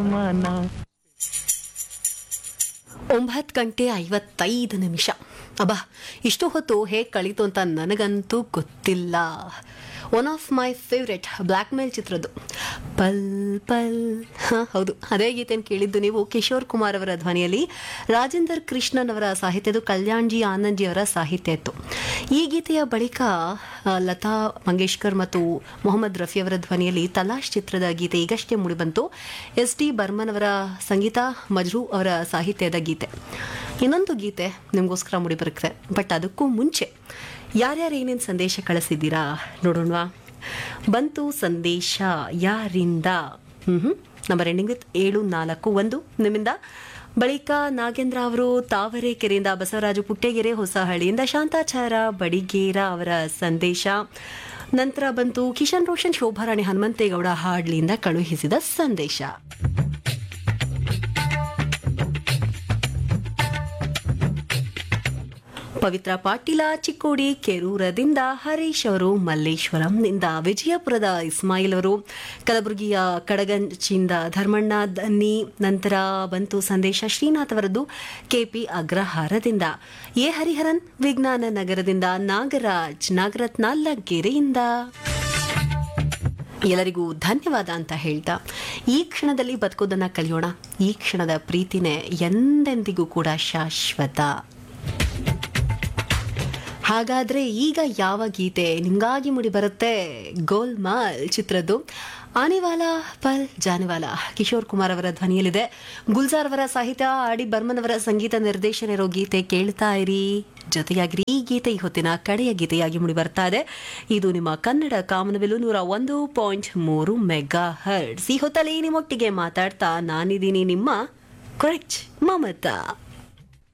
ಮನ ಒಂಬತ್ತು ಗಂಟೆ ಐವತ್ತೈದು ನಿಮಿಷ ಅಬ್ಬಾ ಇಷ್ಟು ಹೊತ್ತು ಹೇಗೆ ಕಳೀತು ಅಂತ ನನಗಂತೂ ಗೊತ್ತಿಲ್ಲ one of my favourite blackmail ಚಿತ್ರದ್ದು ಪಲ್ ಪಲ್ ಹಾಂ ಹೌದು ಅದೇ ಗೀತೆಯನ್ನು ಕೇಳಿದ್ದು ನೀವು ಕಿಶೋರ್ ಕುಮಾರ್ ಅವರ ಧ್ವನಿಯಲ್ಲಿ ರಾಜೇಂದರ್ ಕೃಷ್ಣನ್ ಅವರ ಸಾಹಿತ್ಯದು ಕಲ್ಯಾಣ್ಜಿ ಆನಂದ್ಜಿ ಅವರ ಸಾಹಿತ್ಯ ಇತ್ತು ಈ ಗೀತೆಯ ಬಳಿಕ ಆ, ಲತಾ ಮಂಗೇಶ್ಕರ್ ಮತ್ತು ಮೊಹಮ್ಮದ್ ರಫಿ ಅವರ ಧ್ವನಿಯಲ್ಲಿ ತಲಾಶ್ ಚಿತ್ರದ ಗೀತೆ ಈಗಷ್ಟೇ ಮೂಡಿಬಂತು ಎಸ್ ಡಿ ಬರ್ಮನ್ ಅವರ ಸಂಗೀತ ಮಜ್ರೂ ಅವರ ಸಾಹಿತ್ಯದ ಗೀತೆ ಇನ್ನೊಂದು ಗೀತೆ ನಿಮಗೋಸ್ಕರ ಮೂಡಿಬರುತ್ತೆ ಬಟ್ ಅದಕ್ಕೂ ಮುಂಚೆ ಯಾರ್ಯಾರು ಏನೇನು ಸಂದೇಶ ಕಳಿಸಿದ್ದೀರಾ ನೋಡೋಣವಾ ಬಂತು ಸಂದೇಶ ಯಾರಿಂದ ಹ್ಮ್ ನಂಬರ್ ಎಂಡಿಂಗ್ ವಿತ್ ಏಳು ನಾಲ್ಕು ಒಂದು ನಿಮ್ಮಿಂದ ಬಳಿಕ ನಾಗೇಂದ್ರ ಅವರು ತಾವರೆಕೆರೆಯಿಂದ ಬಸವರಾಜು ಪುಟ್ಟೆಗೆರೆ ಹೊಸಹಳ್ಳಿಯಿಂದ ಶಾಂತಾಚಾರ ಬಡಿಗೇರ ಅವರ ಸಂದೇಶ ನಂತರ ಬಂತು ಕಿಶನ್ ರೋಷನ್ ಶೋಭಾರಾಣಿ ಹನುಮಂತೇಗೌಡ ಹಾಡ್ಲಿಯಿಂದ ಕಳುಹಿಸಿದ ಸಂದೇಶ ಪವಿತ್ರ ಪಾಟೀಲ ಚಿಕ್ಕೋಡಿ ಕೆರೂರದಿಂದ ಹರೀಶ್ ಅವರು ಮಲ್ಲೇಶ್ವರಂನಿಂದ ವಿಜಯಪುರದ ಇಸ್ಮಾಯಿಲ್ ಅವರು ಕಲಬುರಗಿಯ ಕಡಗಂಚಿಂದ ಧರ್ಮಣ್ಣ ದನ್ನಿ ನಂತರ ಬಂತು ಸಂದೇಶ ಶ್ರೀನಾಥ್ ಅವರದ್ದು ಕೆಪಿ ಅಗ್ರಹಾರದಿಂದ ಎ ಹರಿಹರನ್ ವಿಜ್ಞಾನ ನಗರದಿಂದ ನಾಗರಾಜ್ ನಾಗರತ್ನ ಲಗ್ಗೆರೆಯಿಂದ ಎಲ್ಲರಿಗೂ ಧನ್ಯವಾದ ಅಂತ ಹೇಳ್ತಾ ಈ ಕ್ಷಣದಲ್ಲಿ ಬದುಕೋದನ್ನ ಕಲಿಯೋಣ ಈ ಕ್ಷಣದ ಪ್ರೀತಿನೇ ಎಂದೆಂದಿಗೂ ಕೂಡ ಶಾಶ್ವತ ಹಾಗಾದ್ರೆ ಈಗ ಯಾವ ಗೀತೆ ನಿಮ್ಗಾಗಿ ಮುಡಿ ಬರುತ್ತೆ ಗೋಲ್ಮಾಲ್ ಚಿತ್ರದ್ದು ಆನೆವಾಲ ಪಲ್ ಜಾನೆವಾಲ ಕಿಶೋರ್ ಕುಮಾರ್ ಅವರ ಧ್ವನಿಯಲ್ಲಿದೆ ಗುಲ್ಜಾರ್ ಅವರ ಸಾಹಿತ್ಯ ಆಡಿ ಬರ್ಮನ್ ಅವರ ಸಂಗೀತ ನಿರ್ದೇಶನ ಇರೋ ಗೀತೆ ಕೇಳ್ತಾ ಇರಿ ಜೊತೆಯಾಗಿರಿ ಈ ಗೀತೆ ಈ ಹೊತ್ತಿನ ಕಡೆಯ ಗೀತೆಯಾಗಿ ಮುಡಿ ಬರ್ತಾ ಇದೆ ಇದು ನಿಮ್ಮ ಕನ್ನಡ ಕಾಮನವೆಲು ನೂರ ಒಂದು ಪಾಯಿಂಟ್ ಮೂರು ಮೆಗಾ ಹರ್ಡ್ಸ್ ಈ ಹೊತ್ತಲ್ಲಿ ನಿಮ್ಮೊಟ್ಟಿಗೆ ಮಾತಾಡ್ತಾ ನಾನಿದ್ದೀನಿ ನಿಮ್ಮ ಕೊರೆಕ್ಟ್ ಮಮತಾ